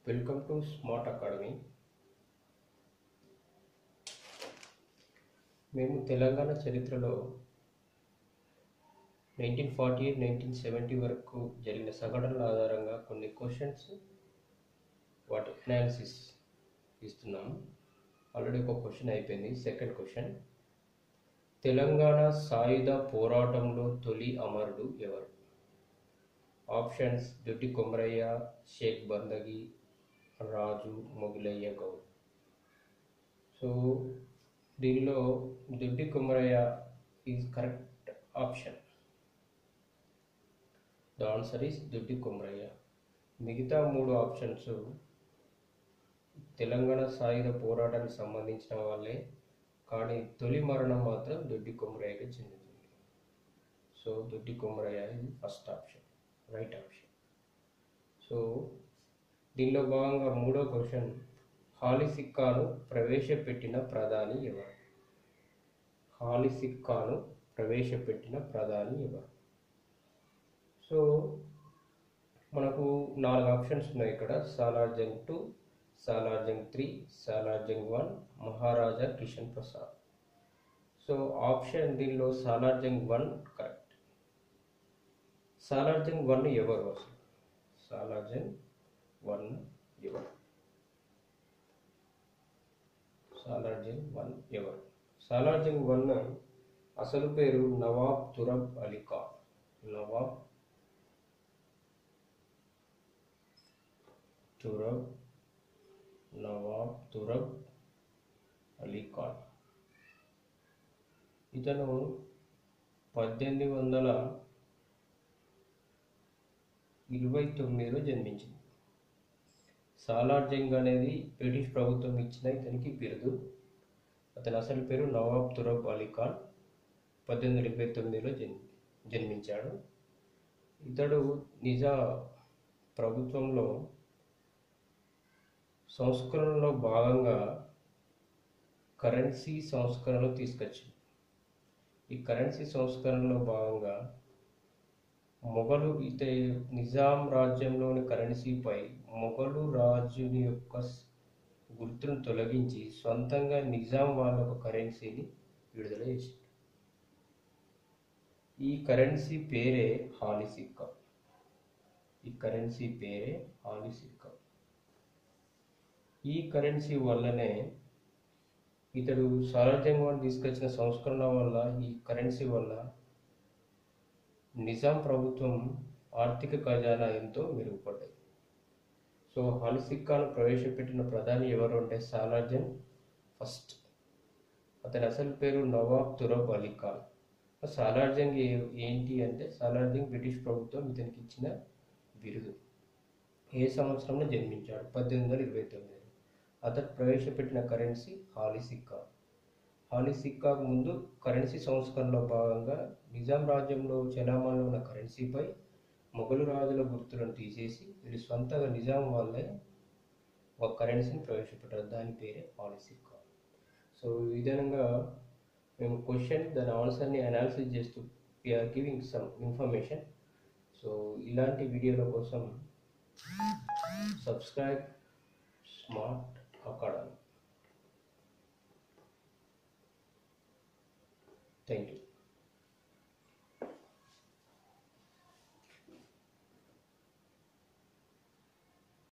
welcome to smart academy మేము తెలంగాణ చరిత్రలో nineteen forty eight nineteen seventy వరకు జరిగిన సంఘటనల ఆధారంగా కొన్ని క్వశ్చన్స్ వాటి అనాలిసిస్ ఇస్తున్నాము ఆల్రెడీ ఒక క్వశ్చన్ అయిపోయింది సెకండ్ క్వశ్చన్ తెలంగాణ సాయుధ పోరాటంలో తొలి అమరుడు ఎవరు ఆప్షన్స్ దొడ్డి కొమరయ్య షేక్ బందగి రాజు మొగిలయ్య గౌడ్ సో దీనిలో Doddi Komaraiah is correct option the answer is Doddi Komaraiah మిగతా మూడు ఆప్షన్స్ తెలంగాణ సాయుధ పోరాటానికి సంబంధించిన వాళ్ళే కానీ తొలి మరణం మాత్రం దొడ్డి కొమరయ్యకి చెందుతుంది సో దొడ్డి కొమరయ్య ఇది first option right option so దీనిలో భాగంగా మూడో క్వశ్చన్ హాలి సిక్కాను ప్రవేశపెట్టిన ప్రధాని ఎవరు హాలి సిక్కాను ప్రవేశపెట్టిన ప్రధాని ఎవరు సో మనకు నాలుగు ఆప్షన్స్ ఉన్నాయి ఇక్కడ Salar Jung two Salar Jung three Salar Jung one Maharaja Kishan Prasad so option దీనిలో Salar Jung one correct Salar Jung one ఎవరు అసలు సాలార్ జంగ్ వన్ ఎవరు సాలార్ జంగ్ వన్ ఎవరు సాలార్ జంగ్ వన్ అసలు పేరు నవాబ్ తురబ్ అలీ ఖాన్ నవాబ్ తురబ్ నవాబ్ తురబ్ అలీ ఖాన్ ఇతను పద్దెనిమిది వందల ఇరవై తొమ్మిదిలో జన్మించింది సాలార్ జంగ్ అనేది బ్రిటిష్ ప్రభుత్వం ఇచ్చిన ఇతనికి బిరుదు అతని అసలు పేరు నవాబ్ తురబ్ అలీ ఖాన్ పద్దెనిమిది వందల ఇరవై తొమ్మిదిలో జన్ జన్మించాడు ఇతడు నిజా ప్రభుత్వంలో సంస్కరణలో భాగంగా కరెన్సీ సంస్కరణలు తీసుకొచ్చింది ఈ కరెన్సీ సంస్కరణలో భాగంగా మొఘలు ఇత నిజాం రాజ్యంలోని కరెన్సీపై మొఘలు రాజుని యొక్క గుర్తును తొలగించి సొంతంగా నిజాం వాళ్ళ ఒక కరెన్సీని విడుదల చేసింది ఈ కరెన్సీ పేరే హాలి సిక్కా ఈ కరెన్సీ పేరే హాలి సిక్కా ఈ కరెన్సీ వల్లనే ఇతడు సాలార్జంగ్ తీసుకొచ్చిన సంస్కరణ వల్ల ఈ కరెన్సీ వల్ల నిజాం ప్రభుత్వం ఆర్థిక ఖజానా ఎంతో మెరుగుపడ్డాయి సో హాలి సిక్కాను ప్రవేశపెట్టిన ప్రధాని ఎవరు అంటే సాలార్జంగ్ ఫస్ట్ అతని అసలు పేరు నవాబ్ తురబ్ అలీ ఖాన్ సాలార్జంగ్ ఏంటి అంటే సాలార్జంగ్ బ్రిటిష్ ప్రభుత్వం ఇతనికి ఇచ్చిన బిరుదు ఏ సంవత్సరంలో జన్మించాడు పద్దెనిమిది వందల ఇరవై తొమ్మిది అతను ప్రవేశపెట్టిన కరెన్సీ హాలి సిక్కా హాలి సిక్కాకు ముందు కరెన్సీ సంస్కరణలో భాగంగా నిజాం రాజ్యంలో చలామణిలో ఉన్న కరెన్సీపై మొఘలు రాజుల గుర్తులను తీసేసి వీళ్ళు సొంతగా నిజాం వాళ్ళే ఒక కరెన్సీని ప్రవేశపెట్టారు దాని పేరే హాలి సిక్కా సో ఈ విధంగా మేము క్వశ్చన్ దాని ఆన్సర్ని అనాలిసిస్ చేస్తూ we are giving some information so ఇలాంటి వీడియోల కోసం subscribe smart academy thank you